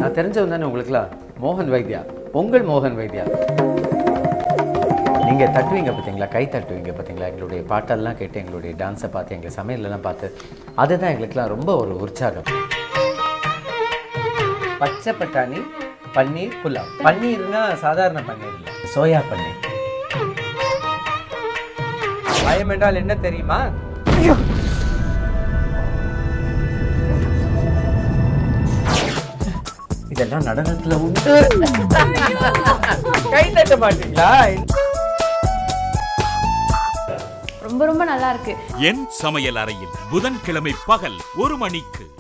நான் தெரிஞ்சவன் தானே உங்களுக்குலாம் மோகன் வைத்யா உங்கள் மோகன் வைத்யா நீங்க தட்டுவீங்க பார்த்தீங்களா கை தட்டுவீங்க பார்த்தீங்களா எங்களுடைய பாட்டெல்லாம் கேட்டு எங்களுடைய டான்ஸை பார்த்து எங்களை சமையலெல்லாம் பார்த்து அதுதான் எங்களுக்குலாம் ரொம்ப ஒரு உற்சாகம் பச்சை பட்டாணி பன்னீர் புலாவ் பன்னீர்னா சாதாரண பன்னீர் இல்லை சோயா பன்னீர் பயம் என்றால் என்ன தெரியுமா இதெல்லாம் நடனத்துல உண்டு கை தட்ட மாட்டீங்களா ரொம்ப ரொம்ப நல்லா இருக்கு என் சமையல் அறையில் புதன்கிழமை பகல் ஒரு மணிக்கு